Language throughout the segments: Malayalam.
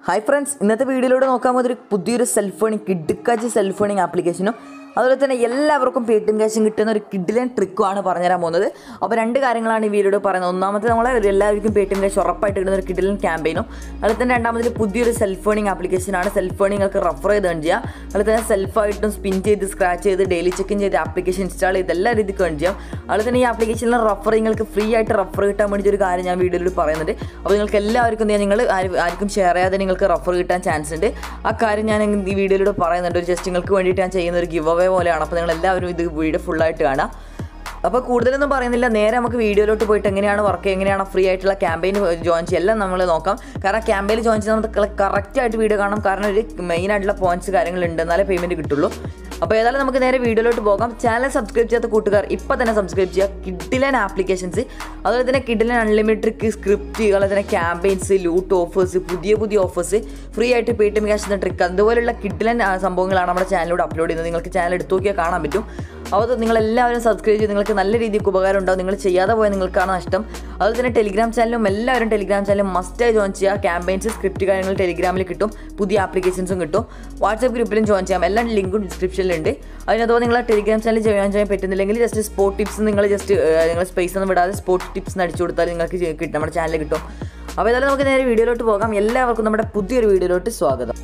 ഹായ് ഫ്രണ്ട്സ് ഇന്നത്തെ വീഡിയോയിലൂടെ നോക്കാൻ പോകുന്നത് ഒരു പുതിയൊരു സെൽഫ് ഏണിംഗ് കിഡ്ക്കാച്ച് സെൽഫ് ഏണിംഗ് ആപ്ലിക്കേഷനും അതുപോലെ തന്നെ എല്ലാവർക്കും പേ ടി എം ക്യാഷും കിട്ടുന്ന ഒരു കിഡിലൻ ട്രിക്കുമാണ് പറഞ്ഞുതരാൻ പോകുന്നത് അപ്പോൾ രണ്ട് കാര്യങ്ങളാണ് ഈ വീഡിയോയിൽ പറയുന്നത് ഒന്നാമത്തെ നമ്മളെ ഒരു എല്ലാവർക്കും പേ ടി എം ക്യാഷ് ഉറപ്പായിട്ട് കിട്ടുന്ന ഒരു കിഡിലൻ ക്യാമ്പയിനും അതുപോലെ തന്നെ രണ്ടാമതിൽ പുതിയൊരു സെൽഫ് ഏണിംഗ് ആപ്ലിക്കേഷനാണ് സെൽഫ് ഏണിംഗ് നിങ്ങൾക്ക് റെഫർ ചെയ്ത് ഏൺ ചെയ്യാം അതുപോലെ തന്നെ സെൽഫായിട്ടും സ്പിൻ ചെയ്ത് സ്ക്രാച്ച് ചെയ്ത് ഡെയിലി ചെക്കിൻ ചെയ്ത് ആപ്ലിക്കേഷൻ ഇൻസ്റ്റാൾ ചെയ്ത് എല്ലാ രീതിക്കും ഏൺ ചെയ്യാം അതുപോലെ തന്നെ ഈ ആപ്ലിക്കേഷനിൽ റെഫർ നിങ്ങൾക്ക് ഫ്രീ ആയിട്ട് റെഫർ കിട്ടാൻ വേണ്ടി ഒരു കാര്യം ഞാൻ വീഡിയോയിൽ പറയുന്നുണ്ട് അപ്പോൾ നിങ്ങൾക്ക് എല്ലാവർക്കും ഞാൻ നിങ്ങൾ ആരും- ആർക്കും ഷെയർ ചെയ്യാതെ നിങ്ങൾക്ക് റെഫർ കിട്ടാൻ ചാൻസ് ഉണ്ട് ആ കാര്യം ഞാൻ ഈ വീഡിയോയിലൂടെ പറയുന്നുണ്ട് ഒരു ജസ്റ്റ് നിങ്ങൾക്ക് വേണ്ടിയിട്ട് ഞാൻ ചെയ്യുന്ന ഒരു ഗിവ് അവേ പോലെയാണ് അപ്പോൾ നിങ്ങൾ എല്ലാവരും ഇത് വീഡിയോ ഫുള്ളായിട്ട് കാണാം അപ്പോൾ കൂടുതലൊന്നും പറയുന്നില്ല നേരെ നമുക്ക് വീഡിയോയിലോട്ട് പോയിട്ട് എങ്ങനെയാണ് വർക്ക് എങ്ങനെയാണ് ഫ്രീ ആയിട്ടുള്ള ക്യാമ്പയിൻ ജോയിൻ ചെയ്യുക എല്ലാം നമ്മൾ നോക്കാം കാരണം ക്യാമ്പയിൻ ജോയിൻ ചെയ്ത് നമുക്ക് കറക്റ്റ് ആയിട്ട് വീഡിയോ കാണാം കാരണം ഒരു മെയിൻ ആയിട്ടുള്ള പോയിന്റ്സ് കാര്യങ്ങളുണ്ട് എന്നാലേ പേയ്മെൻറ്റ് കിട്ടുള്ളൂ അപ്പോൾ ഏതായാലും നമുക്ക് നേരെ വീഡിയോയിലോട്ട് പോകാം ചാനൽ സബ്സ്ക്രൈബ് ചെയ്യാത്ത കൂട്ടുകാർ ഇപ്പോൾ തന്നെ സബ്സ്ക്രൈബ് ചെയ്യുക കിഡിലൻ ആപ്ലിക്കേഷൻസ് അതുപോലെ തന്നെ കിഡിലൻ അൺലിമിറ്റഡ് സ്ക്രിപ്റ്റ് അതുപോലെ തന്നെ ക്യാമ്പയിൻസ് ലൂട്ട് ഓഫേഴ്സ് പുതിയ പുതിയ ഓഫേഴ്സ് ഫ്രീ ആയിട്ട് പേ ടി എം ക്യാഷ് എന്ന ട്രിക്ക് അതുപോലുള്ള കിഡിലൻ ആ, സംഭവങ്ങളാണ് നമ്മുടെ ചാനലിലൂടെ അപ്ലോഡ് ചെയ്യുന്നത് നിങ്ങൾക്ക് ചാനൽ എടുത്തു നോക്കിയാൽ കാണാൻ പറ്റും അപ്പോൾ നിങ്ങൾ എല്ലാവരും സബ്സ്ക്രൈബ് ചെയ്ത് നിങ്ങൾക്ക് നല്ല രീതിക്ക് ഉപകാരം ഉണ്ടാവും നിങ്ങൾ ചെയ്യാതെ പോയാൽ നിങ്ങൾക്കാണ് നഷ്ടം അതുപോലെ തന്നെ ടെലിഗ്രാം ചാനലും എല്ലാവരും ടെലിഗ്രാം ചാനലും മസ്റ്റായി ജോയിൻ ചെയ്യുക ക്യാമ്പയിൻസ് സ്ക്രിപ്റ്റ് കാര്യങ്ങൾ ടെലിഗ്രാമിൽ കിട്ടും പുതിയ ആപ്ലിക്കേഷൻസും കിട്ടും വാട്സാപ്പ് ഗ്രൂപ്പിലും ജോയിൻ ചെയ്യാം എല്ലാ ലിങ്കും ഡിസ്ക്രിപ്ഷനിലുണ്ട് അതിനകത്ത് നിങ്ങൾ ടെലിഗ്രാം ചാനൽ ജോയിൻ ചെയ്യാൻ പറ്റുന്നില്ലെങ്കിൽ ജസ്റ്റ് സ്പോർട്ട് ടിപ്സ് നിങ്ങൾ ജസ്റ്റ് നിങ്ങൾ സ്പേസ് ഒന്നും വിടാതെ സ്പോർട്ട് ടിപ്സ് അടിച്ചു കൊടുത്താൽ നിങ്ങൾക്ക് ചെയ്- കിട്ടും നമ്മുടെ ചാനലിൽ കിട്ടും അപ്പോൾ ഏതായാലും നമുക്ക് നേരെ വീഡിയോയിലോട്ട് പോകാം എല്ലാവർക്കും നമ്മുടെ പുതിയൊരു വീഡിയോയിലോട്ട് സ്വാഗതം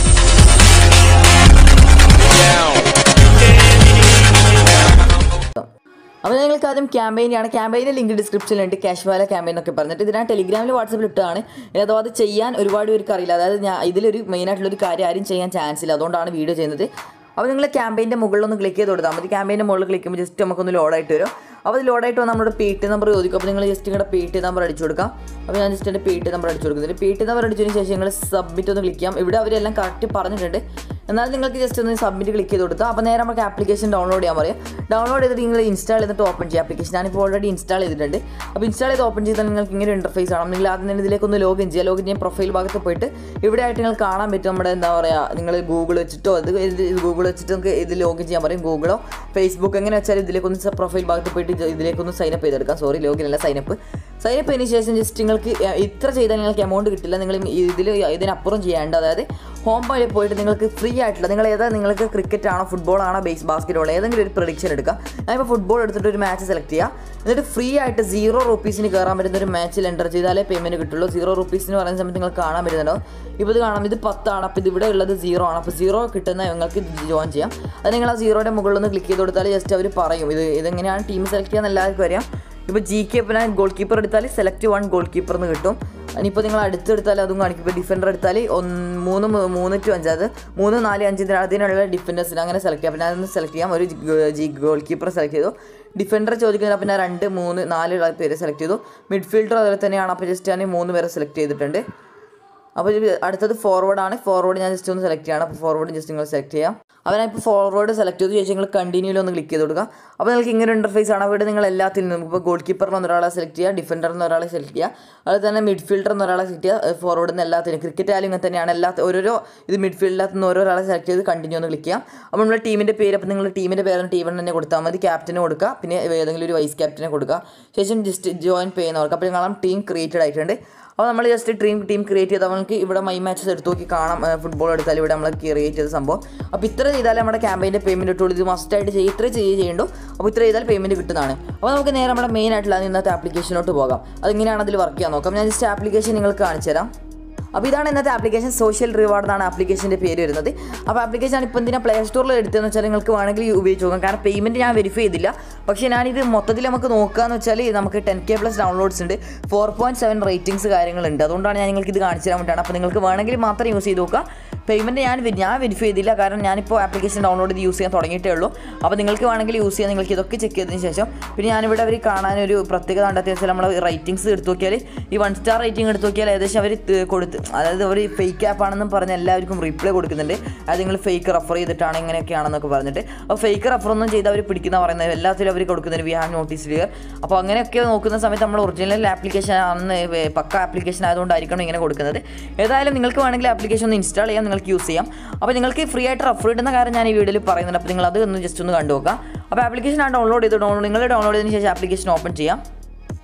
അപ്പോൾ നിങ്ങൾക്ക് ആദ്യം ക്യാമ്പയിനാണ് ക്യാമ്പയിൻ്റെ ലിങ്ക് ഡിസ്ക്രിപ്ഷനിലുണ്ട് ക്യാഷ് വാല ക്യാമ്പയിൻ ഒക്കെ പറഞ്ഞിട്ട് ഇതിനാണ് ടെലിഗ്രാമിൽ വാട്സപ്പിൽ ഇട്ടതാണ് ഇനി അഥവാ അത് ചെയ്യാൻ ഒരുപാട് പേർക്ക് അറിയില്ല അതായത് ഞാൻ ഇതിലൊരു മെയിനായിട്ടുള്ളൊരു കാര്യം ആരും ചെയ്യാൻ ചാൻസ് ഇല്ല അതുകൊണ്ടാണ് വീഡിയോ ചെയ്യുന്നത് അപ്പോൾ നിങ്ങൾ ക്യാമ്പയിൻ്റെ മുകളിലൊന്ന് ക്ലിക്ക് ചെയ്ത് കൊടുത്താൽ മതി ക്യാമ്പയിൻ്റെ മുകളിൽ ക്ലിക്ക് ചെയ്യുമ്പോൾ ജസ്റ്റ് നമുക്കൊന്ന് ലോഡായിട്ട് വരും അപ്പോൾ അത് ലോഡായിട്ട് വന്ന് നമ്മുടെ പേ ടി നമ്പർ ചോദിക്കും അപ്പോൾ നിങ്ങൾ ജസ്റ്റ് നിങ്ങളുടെ പേ ടി നമ്പർ അടിച്ചു കൊടുക്കാം അപ്പോൾ ഞാൻ ജസ്റ്റ് എൻ്റെ പേ ടി നമ്പർ അടിച്ചു കൊടുക്കുന്നുണ്ട് പേ ടി നമ്പർ അടിച്ചതിന് ശേഷം നിങ്ങൾ സബ്മിറ്റ് ഒന്ന് ക്ലിക്ക് ചെയ്യാം ഇവിടെ അവരെല്ലാം കറക്റ്റ് പറഞ്ഞിട്ടുണ്ട് എന്നാൽ നിങ്ങൾക്ക് ജസ്റ്റ് ഒന്ന് സബ്മിറ്റ് ക്ലിക്ക് ചെയ്ത് കൊടുത്താൽ അപ്പോൾ നേരെ നമുക്ക് ആപ്ലിക്കേഷൻ ഡൗൺലോഡ് ചെയ്യാൻ പറയും ഡൗൺലോഡ് ചെയ്തിട്ട് നിങ്ങൾ ഇൻസ്റ്റാൾ ചെയ്തിട്ട് ഓപ്പൺ ചെയ്യുക ആപ്ലിക്കേഷൻ ഞാനിപ്പോൾ ഓൾറെഡി ഇൻസ്റ്റാൾ ചെയ്തിട്ടുണ്ട് അപ്പോൾ ഇൻസ്റ്റാൾ ചെയ്ത് ഓപ്പൺ ചെയ്താൽ നിങ്ങൾക്ക് ഇങ്ങനെ ഇൻ്റർഫേസ് ആണ് നിങ്ങൾ ആദ്യം തന്നെ ഇതിലേക്ക് ഒന്ന് ലോഗിൻ ചെയ്യുക ലോഗിൻ ചെയ്യാൻ പ്രൊഫൈൽ ഭാഗത്ത് പോയിട്ട് ഇവിടെ ആയിട്ട് നിങ്ങൾ കാണാൻ പറ്റും നമ്മുടെ എന്താ പറയുക നിങ്ങൾ ഗൂഗിൾ വെച്ചിട്ടോ അത് ഗൂഗിൾ വെച്ചിട്ട് നമുക്ക് ഇത് ലോഗിൻ ചെയ്യാൻ പറയും ഗൂഗിളോ ഫേസ്ബുക്ക് എങ്ങനെ വെച്ചാൽ ഇതിലേക്കൊന്ന് പ്രൊഫൈൽ ഭാഗത്ത് പോയിട്ട് ഇത് ഇതിലേക്കൊന്ന് സൈനപ്പ് ചെയ്തെടുക്കാം സോറി ലോഗിൻ അല്ല സൈനപ്പ് സൈനപ്പ് ചെയ്തതിന് ശേഷം ജസ്റ്റ് നിങ്ങൾക്ക് ഇത്ര ചെയ്താൽ നിങ്ങൾക്ക് എമൗണ്ട് കിട്ടില്ല നിങ്ങൾ ഇതിൽ ഇതിനപ്പുറം ചെയ്യാണ്ട് അതായത് ഹോം പേജിൽ പോയിട്ട് നിങ്ങൾക്ക് ഫ്രീ ആയിട്ടുള്ള നിങ്ങൾ ഏതാ നിങ്ങൾക്ക് ക്രിക്കറ്റ് ആണോ ഫുട്ബോൾ ആണോ ബേസ് ബാസ്കറ്റ് ബോൾ ഏതെങ്കിലും ഒരു പ്രഡിക്ഷൻ എടുക്കുക ഞാനിപ്പോൾ ഫുട്ബോൾ എടുത്തിട്ട് ഒരു മാച്ച് സെലക്ട് ചെയ്യുക എന്നിട്ട് ഫ്രീ ആയിട്ട് സീറോ റുപ്പീസിന് കയറാൻ പറ്റുന്ന ഒരു മാച്ചിൽ എൻ്റർ ചെയ്താലേ പേയ്മെൻറ്റ് കിട്ടുള്ളൂ സീറോ റുപ്പീസിന് പറയുന്ന സമയത്ത് നിങ്ങൾക്ക് കാണാൻ പറ്റുന്നുണ്ടോ ഇപ്പോൾ ഇത് കാണാം ഇത് പത്താണ് അപ്പോൾ ഇത് ഇവിടെ ഉള്ളത് സീറോ ആണ് അപ്പോൾ സീറോ കിട്ടുന്ന നിങ്ങൾക്ക് ജോയിൻ ചെയ്യാം അത് നിങ്ങൾ ആ സീറോയുടെ മുകളിൽ ഒന്ന് ക്ലിക്ക് ചെയ്ത് കൊടുത്താൽ ജസ്റ്റ് അവർ പറയും ഇത് ഇതെങ്ങനെയാണ് ടീം സെലക്ട് ചെയ്യാൻ എല്ലാവർക്കും അറിയാം ഇപ്പോൾ ജി കെ ഞാൻ ഗോൾ കീപ്പർ എടുത്താൽ സെലക്ട് വൺ ഗോൾ കീപ്പർ എന്ന് കിട്ടും ഇനിയിപ്പോൾ നിങ്ങൾ അടുത്തെടുത്താൽ അതും കാണിക്കും ഇപ്പോൾ ഡിഫൻഡർ എടുത്താൽ ഒന്ന് മൂന്ന് മു- മൂന്ന് ടു അഞ്ച് അത് മൂന്ന് നാല് അഞ്ച് ഇതിന് അതിനുള്ള ഡിഫൻഡേഴ്സിന് അങ്ങനെ സെലക്ട് ചെയ്യാം അപ്പോൾ ഞാനൊന്ന് സെലക്ട് ചെയ്യാം ഒരു ജി ഗോൾ കീപ്പർ സെലക്ട് ചെയ്തു ഡിഫൻഡർ ചോദിക്കുന്നത് അപ്പോൾ ഞാൻ രണ്ട് മൂന്ന് നാല് പേര് സെലക്ട് ചെയ്തു മിഡ്ഫീൽഡർ അതുപോലെ തന്നെയാണ് അപ്പോൾ ജസ്റ്റ് ഞാൻ മൂന്ന് പേരെ സെലക്ട് ചെയ്തിട്ടുണ്ട് അപ്പോൾ ഇത് അടുത്തത് ഫോർവേഡ് ആണ് ഫോർവേഡ് ഞാൻ ജസ്റ്റ് ഒന്ന് സെലക്ട് ചെയ്യണം അപ്പോൾ ഫോർവേഡ് ജസ്റ്റ് നിങ്ങൾ സെലക്ട് ചെയ്യാം അപ്പോൾ ഞാൻ ഇപ്പോൾ ഫോർവേഡ് സെലക്ട് ചെയ്ത് ശേഷം നിങ്ങൾ കണ്ടിന്യൂയിൽ ഒന്ന് ക്ലിക്ക് ചെയ്ത് കൊടുക്കുക അപ്പോൾ നിങ്ങൾക്ക് ഇങ്ങനെ ഇൻ്റർഫേസ് ആണ് അവിടെ നിങ്ങൾ എല്ലാത്തിൽ നിന്നും ഇപ്പോൾ ഗോൾ കീപ്പറിൽ നിന്ന് ഒരാളെ സെലക്ട് ചെയ്യുക ഡിഫൻഡറിൽ നിന്ന് ഒരാളെ സെലക്ട് ചെയ്യുക അതുപോലെ തന്നെ മിഡ്ഫീൽഡർ എന്ന് ഒരാളെ സെലക്ട് ചെയ്യുക ഫോർവേഡിൽ നിന്ന് എല്ലാത്തിനും ക്രിക്കറ്റ് ആയാലും ഇങ്ങനെ തന്നെയാണ് എല്ലാ ഓരോരോ ഇത് മിഡ്ഫീൽഡിനകത്ത് നിന്ന് ഓരോരാളെ സെലക്ട് ചെയ്ത് കണ്ടിന്യൂ ഒന്ന് ക്ലിക്ക് ചെയ്യാം അപ്പോൾ നമ്മുടെ ടീമിൻ്റെ പേര് അപ്പോൾ നിങ്ങൾ ടീമിൻ്റെ പേരാണ് ടീമിന് തന്നെ കൊടുത്താൽ മതി ക്യാപ്റ്റന് കൊടുക്കുക പിന്നെ ഏതെങ്കിലും ഒരു വൈസ് ക്യാപ്റ്റനെ കൊടുക്കുക ശേഷം ജസ്റ്റ് ജോയിൻ പേ ചെയ്യുന്നവർക്ക് അപ്പോൾ കാണാം ടീം ക്രിയേറ്റഡ് ആയിട്ടുണ്ട് അപ്പോൾ നമ്മൾ ജസ്റ്റ് ഡ്രീം ടീം ക്രിയേറ്റ് ചെയ്താൽ നമുക്ക് ഇവിടെ മൈ മാച്ചസ് എടുത്ത് നോക്കി കാണാം ഫുട്ബോൾ എടുത്താൽ ഇവിടെ നമ്മൾ ക്രിയേറ്റ് ചെയ്ത സംഭവം അപ്പോൾ ഇത്ര ചെയ്താലേ നമ്മുടെ ക്യാമ്പയിൻ്റെ പേയ്മെൻറ്റ് കിട്ടുള്ളൂ ഇത് മസ്റ്റായിട്ട് ചെയ്യും ഇത്ര ചെയ്യുക ചെയ്യേണ്ടു അപ്പോൾ ഇത്ര ചെയ്താൽ പേയ്മെൻറ്റ് കിട്ടുന്നതാണ് അപ്പോൾ നമുക്ക് നേരെ നമ്മുടെ മെയിൻ ആയിട്ടുള്ള ഇന്നത്തെ ആപ്ലിക്കേഷനോട്ട് പോകാം അതെങ്ങനെയാണ് അതിൽ വർക്ക് ചെയ്യാൻ നോക്കാം ഞാൻ ജസ്റ്റ് ആപ്ലിക്കേഷൻ നിങ്ങൾക്ക് കാണിച്ചു തരാം അപ്പോൾ ഇതാണ് ഇന്നത്തെ ആപ്ലിക്കേഷൻ സോഷ്യൽ റിവാർഡ് എന്നാണ് ആപ്ലിക്കേഷൻ്റെ പേര് വരുന്നത് അപ്പോൾ ആപ്ലിക്കേഷൻ ഇപ്പോൾ എന്തിനാ പ്ലേ സ്റ്റോറിൽ എടുത്തതെന്ന് വെച്ചാൽ നിങ്ങൾക്ക് വേണമെങ്കിൽ ഉപയോഗിച്ച് നോക്കാം കാരണം പേയ്മെൻറ്റ് ഞാൻ വെരിഫൈ ചെയ്തില്ല പക്ഷേ ഞാനിത് മൊത്തത്തിൽ നമുക്ക് നോക്കുകയെന്ന് വെച്ചാൽ നമുക്ക് ടെൻ കെ പ്ലസ് ഡൗൺലോഡ്സ് ഉണ്ട് ഫോർ പോയിൻറ്റ് സെവൻ റേറ്റിംഗ്സ് കാര്യങ്ങളുണ്ട് അതുകൊണ്ടാണ് ഞാൻ നിങ്ങൾക്ക് ഇത് കാണിച്ചു തരാൻ വേണ്ടിയാണ് അപ്പോൾ നിങ്ങൾക്ക് വേണമെങ്കിൽ മാത്രം യൂസ് ചെയ്ത് നോക്കുക പേയ്മെൻറ്റ് ഞാൻ വെ- ഞാൻ വെരിഫൈ ചെയ്തില്ല കാരണം ഞാനിപ്പോൾ ആപ്ലിക്കേഷൻ ഡൗൺലോഡ് ചെയ്ത് യൂസ് ചെയ്യാൻ തുടങ്ങിയിട്ടേ ഉള്ളൂ അപ്പോൾ നിങ്ങൾക്ക് വേണമെങ്കിൽ യൂസ് ചെയ്യാം നിങ്ങൾക്ക് ഇതൊക്കെ ചെക്ക് ചെയ്തതിന് ശേഷം പിന്നെ ഞാനിവിടെ അവർ കാണാനൊരു പ്രത്യേകത കണ്ടെത്തിയ വെച്ചാൽ നമ്മൾ റേറ്റിംഗ്സ് എടുത്ത് നോക്കിയാൽ ഈ വൺ സ്റ്റാർ റേറ്റിംഗ് എടുത്ത് നോക്കിയാൽ ഏകദേശം അവർ കൊടുത്ത് അതായത് അവർ ഫേക്ക് ആപ്പ് ആണെന്നും പറഞ്ഞ് എല്ലാവർക്കും റിപ്ലൈ കൊടുക്കുന്നുണ്ട് അത് നിങ്ങൾ ഫേക്ക് റെഫർ ചെയ്തിട്ടാണ് ഇങ്ങനെയൊക്കെയാണെന്നൊക്കെ പറഞ്ഞിട്ട് അപ്പോൾ ഫേക്ക് റെഫർ ഒന്നും ചെയ്ത് അവർ പിടിക്കുന്ന പറയുന്നത് എല്ലാത്തിലും അവർ കൊടുക്കുന്നുണ്ട് വി ഹാവ് നോട്ടീസ് ക്ലിയർ അപ്പോൾ അങ്ങനെയൊക്കെ നോക്കുന്ന സമയത്ത് നമ്മൾ ഒറിജിനൽ ആപ്ലിക്കേഷൻ ആണെന്ന് വേ- പക്ക ആപ്ലിക്കേഷൻ ആയതുകൊണ്ടായിരിക്കണം ഇങ്ങനെ കൊടുക്കുന്നത് ഏതായാലും നിങ്ങൾക്ക് വേണമെങ്കിൽ ആപ്ലിക്കേഷൻ ഒന്ന് ഇൻസ്റ്റാൾ ചെയ്യാം നിങ്ങൾക്ക് യൂസ് ചെയ്യാം അപ്പോൾ നിങ്ങൾക്ക് ഫ്രീ ആയിട്ട് റെഫർ കിട്ടുന്ന കാര്യം ഞാൻ ഈ വീഡിയോയിൽ പറയുന്നുണ്ട് അപ്പോൾ നിങ്ങൾ അത് ഒന്ന് ജസ്റ്റ് ഒന്ന് കണ്ടു നോക്കാം അപ്പോൾ ആപ്ലിക്കേഷൻ ആണ് ഡൗൺലോഡ് ചെയ്ത് ഡൗൺലോഡ് നിങ്ങൾ ഡൗൺലോഡ് ചെയ്തതിന് ശേഷം ആപ്ലിക്കേഷൻ ഓപ്പൺ ചെയ്യാം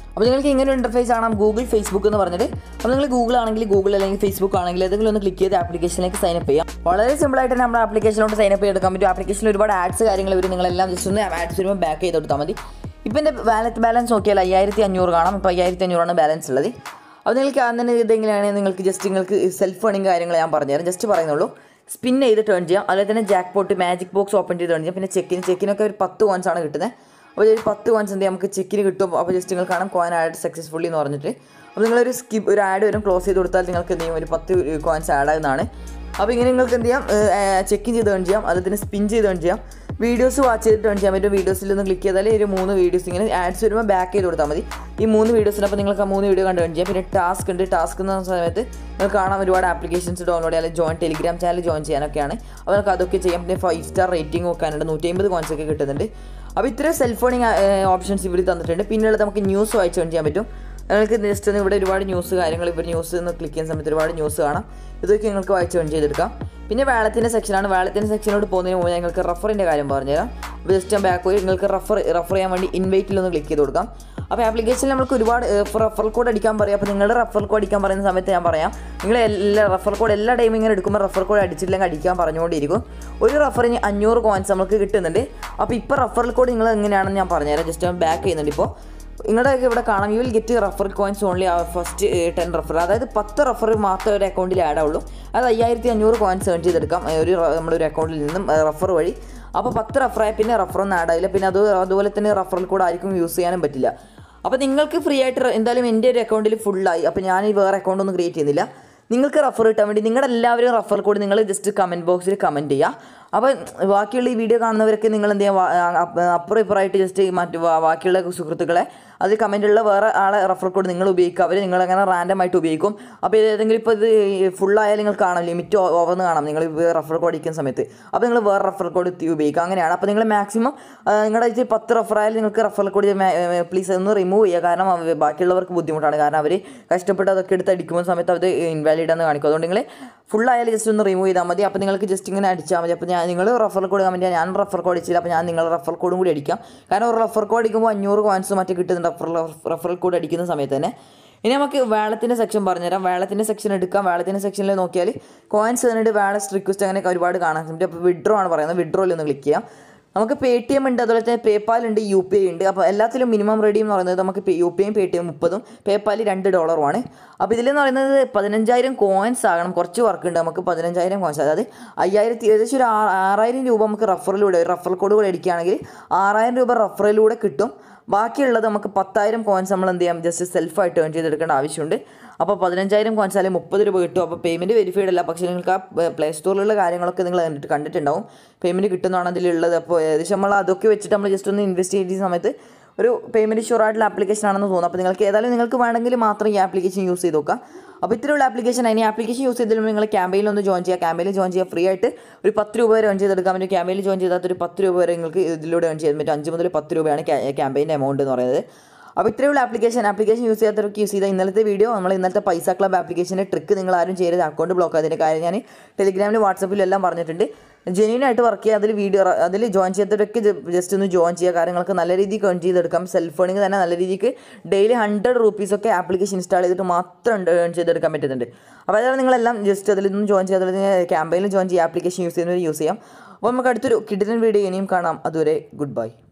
അപ്പോൾ നിങ്ങൾക്ക് ഇങ്ങനെ ഒരു ഇൻ്റർഫേസ് കാണാം ഗൂഗിൾ ഫേസ്ബുക്ക് എന്ന് പറഞ്ഞിട്ട് അപ്പോൾ നിങ്ങൾ ഗൂഗിൾ ആണെങ്കിൽ ഗൂഗിൾ അല്ലെങ്കിൽ ഫേസ്ബുക്ക് ആണെങ്കിൽ ഏതെങ്കിലും ഒന്ന് ക്ലിക്ക് ചെയ്ത് ആപ്ലിക്കേഷനിലേക്ക് സൈൻ അപ്പ് ചെയ്യാം വളരെ സിമ്പിൾ ആയിട്ട് നമ്മുടെ ആപ്ലിക്കേഷനിലോട്ട് സൈൻ അപ്പ് ചെയ്തെടുക്കാൻ പറ്റും ആപ്ലിക്കേഷനിൽ ഒരുപാട് ആഡ്സ് കാര്യങ്ങൾ വരും നിങ്ങളെല്ലാം ജസ്റ്റ് ഒന്ന് ആഡ്സ് വരുമ്പോൾ ബാക്ക് ചെയ്ത് കൊടുത്താൽ മതി ഇപ്പം എൻ്റെ വാലറ്റ് ബാലൻസ് നോക്കിയാൽ അയ്യായിരത്തി അഞ്ഞൂറ് കാണാം ഇപ്പോൾ അയ്യായിരത്തി അഞ്ഞൂറാണ് ബാലൻസ് ഉള്ളത് അപ്പോൾ നിങ്ങൾക്ക് അങ്ങനെ ഇതെങ്ങനെയാണ് നിങ്ങൾക്ക് ജസ്റ്റ് നിങ്ങൾക്ക് സെൽഫ് ഏണിങ് കാര്യങ്ങൾ ഞാൻ പറഞ്ഞുതരാം ജസ്റ്റ് പറയുന്നുള്ളൂ സ്പിൻ ചെയ്ത് ടേൺ ചെയ്യാം അതുപോലെ തന്നെ jack pot magic box open ചെയ്ത് ടേൺ ചെയ്യാം പിന്നെ ചെക്കിന് ചെക്കിനൊക്കെ ഒരു പത്ത് കോൺസ് ആണ് കിട്ടുന്നത് അപ്പോൾ ഒരു പത്ത് കോൺസ് എന്ത് ചെയ്യാം നമുക്ക് ചെക്കിന് കിട്ടും അപ്പോൾ ജസ്റ്റ് നിങ്ങൾ കാണാം കോയിൻ ആഡ് സക്സസ്ഫുള്ളി എന്ന് പറഞ്ഞിട്ട് അപ്പോൾ നിങ്ങളൊരു സ്കിപ്പ് ഒരു ആഡ് വരും ക്ലോസ് ചെയ്ത് കൊടുത്താൽ നിങ്ങൾക്ക് എന്ത് ചെയ്യും ഒരു പത്ത് കോയിൻസ് ആഡ് ആകുന്നതാണ് അപ്പോൾ ഇങ്ങനെ നിങ്ങൾക്ക് എന്ത് ചെയ്യാം ചെക്ക് ചെയ്ത് ടേൺ ചെയ്യാം അതുപോലെ തന്നെ സ്പിൻ ചെയ്ത് ടേൺ ചെയ്യാം വീഡിയോസ് വാച്ച് ചെയ്ത് ടേൺ ചെയ്യാൻ പറ്റും വീഡിയോസിൽ ഒന്ന് ക്ലിക്ക് ചെയ്താൽ ഒരു മൂന്ന് വീഡിയോസ് ഇങ്ങനെ ആഡ്സ് വരുമ്പോൾ ബാക്ക് ചെയ്ത് കൊടുത്താൽ മതി ഈ മൂന്ന് വീഡിയോസിന് അപ്പോൾ നിങ്ങൾക്ക് ആ മൂന്ന് വീഡിയോ കണ്ട് ടേൺ ചെയ്യാം പിന്നെ ടാസ്ക് ഉണ്ട് ടാസ്ക് എന്ന സമയത്ത് നിങ്ങൾക്ക് കാണാൻ ഒരുപാട് ആപ്ലിക്കേഷൻസ് ഡൗൺലോഡ് ചെയ്യാൻ ജോയിൻ ടെലിഗ്രാം ചാനൽ ജോയിൻ ചെയ്യാനൊക്കെയാണ് അപ്പോൾ നമുക്ക് അതൊക്കെ ചെയ്യാം പിന്നെ ഫൈവ് സ്റ്റാർ റേറ്റിംഗ് വെക്കാനുണ്ട് നൂറ്റി അമ്പത് കോൺസ് ഒക്കെ കിട്ടുന്നുണ്ട് അപ്പോൾ ഇത്രയും സെൽഫ് ഫോണിങ് ഓപ്ഷൻസ് ഇവിടെ തന്നിട്ടുണ്ട് പിന്നുള്ളത് നമുക്ക് ന്യൂസ് വായിച്ച് ടേൺ ചെയ്യാൻ പറ്റും നിങ്ങൾക്ക് ജസ്റ്റ് ഒന്ന് ഇവിടെ ഒരുപാട് ന്യൂസ് കാര്യങ്ങൾ ഇവർ ന്യൂസ് എന്ന് ക്ലിക്ക് ചെയ്യുന്ന സമയത്ത് ഒരുപാട് ന്യൂസ് കാണാം ഇതൊക്കെ നിങ്ങൾക്ക് വായിച്ച് ഓൺ ചെയ്തെടുക്കാം പിന്നെ വാളത്തിൻ്റെ സെക്ഷനാണ് വാളത്തിൻ്റെ സെക്ഷനോട് പോകുന്നതിന് മുമ്പ് നിങ്ങൾക്ക് റഫറിൻ്റെ കാര്യം പറഞ്ഞുതരാം അപ്പോൾ ജസ്റ്റ് ബാക്ക് പോയി നിങ്ങൾക്ക് റഫർ റഫർ ചെയ്യാൻ വേണ്ടി ഇൻവൈറ്റിൽ ഒന്ന് ക്ലിക്ക് ചെയ്ത് കൊടുക്കാം അപ്പോൾ ആപ്ലിക്കേഷനിൽ നമുക്ക് ഒരുപാട് റഫറൽ കോഡ് അടിക്കാൻ പറയും അപ്പോൾ നിങ്ങളുടെ റഫറൽ കോഡ് അടിക്കാൻ പറയുന്ന സമയത്ത് ഞാൻ പറയാം നിങ്ങൾ എല്ലാ റഫറൽ കോഡ് എല്ലാ ടൈം ഇങ്ങനെ എടുക്കുമ്പോൾ റഫർ കോഡ് അടിച്ചില്ലെങ്കിൽ അടിക്കാൻ പറഞ്ഞുകൊണ്ടിരിക്കും ഒരു റഫറിന് അഞ്ഞൂറ് കോയിൻസ് നമുക്ക് കിട്ടുന്നുണ്ട് അപ്പോൾ ഇപ്പോൾ റഫറൽ കോഡ് നിങ്ങൾ എങ്ങനെയാണെന്ന് ഞാൻ പറഞ്ഞുതരാം ജസ്റ്റ് ബാക്ക് ചെയ്യുന്നുണ്ട് ഇപ്പോൾ നിങ്ങളുടെ ഇവിടെ കാണാം you will get refer coins only first ten refer അതായത് പത്ത് റഫർ മാത്രമേ ഒരു അക്കൗണ്ടിൽ ആഡ് ആവുള്ളൂ അത് അയ്യായിരത്തി അഞ്ഞൂറ് കോയിൻസ് ഏൺ ചെയ്തെടുക്കാം ഏ, ഒരു റ- നമ്മുടെ ഒരു അക്കൗണ്ടിൽ നിന്നും റഫർ വഴി അപ്പോൾ പത്ത് റഫറായ പിന്നെ റഫറൊന്നും ആഡ് ആയില്ല പിന്നെ അത് അതുപോലെ തന്നെ റഫറിൽ കൂടെ ആർക്കും യൂസ് ചെയ്യാനും പറ്റില്ല അപ്പോൾ നിങ്ങൾക്ക് ഫ്രീ ആയിട്ട് റെ- എന്തായാലും എൻ്റെ ഒരു അക്കൗണ്ടിൽ ഫുള്ളായി അപ്പോൾ ഞാൻ ഈ വേറെ അക്കൗണ്ട് ഒന്നും ക്രിയേറ്റ് ചെയ്യുന്നില്ല നിങ്ങൾക്ക് റഫർ കിട്ടാൻ വേണ്ടി നിങ്ങളുടെ എല്ലാവരും റഫർ കോഡ് നിങ്ങൾ ജസ്റ്റ് കമൻറ്റ് ബോക്സിൽ കമൻറ്റ് ചെയ്യുക അപ്പോൾ ബാക്കിയുള്ള ഈ വീഡിയോ കാണുന്നവരൊക്കെ നിങ്ങൾ എന്ത് ചെയ്യുക അപ്പുറം ഇപ്പുറമായിട്ട് ജസ്റ്റ് മറ്റു ബാ- ബാക്കിയുള്ള സുഹൃത്തുക്കളെ അത് കമൻറ്റുള്ള വേറെ ആളെ റഫർ കോഡ് നിങ്ങൾ ഉപയോഗിക്കുക അവർ നിങ്ങളങ്ങനെ റാൻഡമായിട്ട് ഉപയോഗിക്കും അപ്പോൾ ഇത് ഏതെങ്കിലും ഇപ്പോൾ ഇത് ഫുള്ളായാൽ നിങ്ങൾ കാണാം ലിമിറ്റ് ഓവർന്ന് കാണാം നിങ്ങൾ റഫർ കോഡ് അടിക്കുന്ന സമയത്ത് അപ്പോൾ നിങ്ങൾ വേറെ റഫർ കോഡ് ഉപയോഗിക്കുക അങ്ങനെയാണ് അപ്പോൾ നിങ്ങൾ മാക്സിമം നിങ്ങളുടെ ഇത് പത്ത് റഫർ ആയാലും നിങ്ങൾക്ക് റഫർ കോഡ് പ്ലീസ് ഒന്ന് റിമൂവ് ചെയ്യുക കാരണം അവ- ബാക്കിയുള്ളവർക്ക് ബുദ്ധിമുട്ടാണ് കാരണം അവർ കഷ്ടപ്പെട്ട് അതൊക്കെ എടുത്ത് അടിക്കുന്ന സമയത്ത് അത് ഇൻവാലിഡ് എന്ന് കാണിക്കും അതുകൊണ്ട് നിങ്ങൾ ഫുൾ ആയാലും ജസ്റ്റ് ഒന്ന് റിമൂവ് ചെയ്താൽ മതി അപ്പോൾ നിങ്ങൾക്ക് ജസ്റ്റ് ഇങ്ങനെ അടിച്ചാൽ മതി അപ്പോൾ ഞാൻ നിങ്ങൾ റഫർ കോഡ് കമൻറ്റ് ചെയ്യാൻ ഞാൻ റഫർ കോഡ് അടിച്ചില്ല അപ്പോൾ ഞാൻ നിങ്ങളുടെ റഫർ കോഡും കൂടി അടിക്കാം കാരണം ഒരു റഫർ കോഡ് അടിക്കുമ്പോൾ അഞ്ഞൂറ് കോയിൻസ് മറ്റേ കിട്ടുന്നുണ്ട് റഫർ റഫറൽ കോഡ് അടിക്കുന്ന സമയത്ത് തന്നെ ഇനി നമുക്ക് വേളത്തിൻ്റെ സെക്ഷൻ പറഞ്ഞുതരാം വേളത്തിൻ്റെ സെക്ഷൻ എടുക്കാം വേളത്തിൻ്റെ സെക്ഷനിൽ നോക്കിയാൽ കോയിൻസ് തന്നിട്ട് വേളസ് റിക്വസ്റ്റ് അങ്ങനെയൊക്കെ ഒരുപാട് കാണാൻ സാധിക്കും അപ്പോൾ വിഡ്രോ ആണ് പറയുന്നത് വിഡ്രോയിൽ ഒന്ന് ക്ലിക്ക് ചെയ്യാം നമുക്ക് പേ ടി എം ഉണ്ട് അതുപോലെ തന്നെ പേപ്പാൽ ഉണ്ട് യു പി ഐ ഉണ്ട് അപ്പോൾ എല്ലാത്തിലും മിനിമം റെഡി എന്ന് പറയുന്നത് നമുക്ക് യു പി ഐയും പേ ടി എം മുപ്പതും പേപ്പാൽ രണ്ട് ഡോളറുമാണ് അപ്പോൾ ഇതിലെന്ന് പറയുന്നത് പതിനഞ്ചായിരം കോയിൻസ് ആകണം കുറച്ച് വർക്ക് ഉണ്ട് നമുക്ക് പതിനഞ്ചായിരം കോയിൻസ് അതായത് അയ്യായിരത്തി ഏകദേശം ഒരു ആ- ആറായിരം രൂപ നമുക്ക് റഫറിലൂടെ റഫറൽ കോഡ് കൂടെ അടിക്കുകയാണെങ്കിൽ ആറായിരം രൂപ റഫറിലൂടെ കിട്ടും ബാക്കിയുള്ളത് നമുക്ക് പത്തായിരം കോയിൻസ് നമ്മൾ എന്ത് ചെയ്യാം ജസ്റ്റ് സെൽഫായിട്ട് ഏൺ ചെയ്തെടുക്കേണ്ട ആവശ്യമുണ്ട് അപ്പോൾ പതിനഞ്ചായിരം കോയിൻസ് അല്ലെങ്കിൽ മുപ്പത് രൂപ കിട്ടും അപ്പോൾ പേയ്മെൻറ്റ് വെരിഫൈഡ് അല്ല പക്ഷേ നിങ്ങൾക്ക് ആ പ്ലേ സ്റ്റോറിലുള്ള കാര്യങ്ങളൊക്കെ നിങ്ങൾ കണ്ടിട്ട് കണ്ടിട്ടുണ്ടാവും പേയ്മെൻറ്റ് കിട്ടുന്നതാണ് അതിലുള്ളത് അപ്പോൾ ഏകദേശം നമ്മൾ അതൊക്കെ വെച്ചിട്ട് നമ്മൾ ജസ്റ്റ് ഒന്ന് ഇൻവെസ്റ്റ് ചെയ്യുന്ന സമയത്ത് ഒരു പേയ്മെൻറ്റ് ഷുവർ ആയിട്ടുള്ള ആപ്ലിക്കേഷൻ ആണെന്ന് തോന്നുന്നു അപ്പോൾ നിങ്ങൾക്ക് ഏതായാലും നിങ്ങൾക്ക് വേണമെങ്കിൽ മാത്രം ഈ ആപ്ലിക്കേഷൻ യൂസ് ചെയ്ത് നോക്കാം അപ്പോൾ ഇത്രയുള്ള ആപ്ലിക്കേഷൻ അതിന് ആപ്ലിക്കേഷൻ യൂസ് ചെയ്തതിലും നിങ്ങൾ ക്യാമ്പയിൽ ഒന്ന് ജോയിൻ ചെയ്യുക ക്യാമ്പയിൽ ജോയിൻ ചെയ്യുക ഫ്രീ ആയിട്ട് ഒരു പത്ത് രൂപ വരെ ഏൺ ചെയ്തെടുക്കാൻ പറ്റും ക്യാമ്പയിൽ ജോയിൻ ചെയ്താൽ ഒരു പത്ത് രൂപ വരെ നിങ്ങൾക്ക് ഇതിലൂടെ ഏൺ ചെയ്യാൻ പറ്റും അഞ്ച് മുതൽ പത്ത് രൂപയാണ് ക്യാമ്പയിൻ്റെ എമൗണ്ട് എന്ന് പറയുന്നത് അപ്പോൾ ഇത്രയുള്ള ആപ്ലിക്കേഷൻ ആപ്ലിക്കേഷൻ യൂസ് ചെയ്യാത്തവർക്ക് യൂസ് ചെയ്ത ഇന്നലത്തെ വീഡിയോ നമ്മൾ ഇന്നലത്തെ പൈസ ക്ലബ് ആപ്ലിക്കേഷൻ്റെ ട്രിക്ക് നിങ്ങൾ ആരും ചെയ്യരുത് അക്കൗണ്ട് ബ്ലോക്ക് ആയതിൻ്റെ കാര്യം ഞാൻ ടെലിഗ്രാമിലും വാട്സപ്പിലും എല്ലാം പറഞ്ഞിട്ടുണ്ട് ജെന്യൂൻ ആയിട്ട് വർക്ക് ചെയ്യുക അതിൽ വീഡിയോ അതിൽ ജോയിൻ ചെയ്തവരൊക്കെ ജസ്റ്റ് ഒന്ന് ജോയിൻ ചെയ്യുക കാര്യങ്ങൾക്ക് നല്ല രീതിക്ക് ഏൺ ചെയ്തെടുക്കാം സെൽഫ് ഏണിംഗ് തന്നെ നല്ല രീതിക്ക് ഡെയിലി ഹൺഡ്രഡ് റുപ്പീസൊക്കെ ആപ്ലിക്കേഷൻ ഇൻസ്റ്റാൾ ചെയ്തിട്ട് മാത്രം ഏൺ ചെയ്തെടുക്കാൻ പറ്റുന്നുണ്ട് അപ്പോൾ അതാണ് നിങ്ങളെല്ലാം ജസ്റ്റ് അതിൽ നിന്ന് ജോയിൻ ചെയ്ത് അതിൽ ക്യാമ്പയിനിൽ ജോയിൻ ചെയ്യുക ആപ്ലിക്കേഷൻ യൂസ് ചെയ്യുന്നവർ യൂസ് ചെയ്യാം അപ്പോൾ നമുക്ക് അടുത്തൊരു കിഡിലൻ വീഡിയോ ഇനിയും കാണാം അതുവരെ ഗുഡ് ബൈ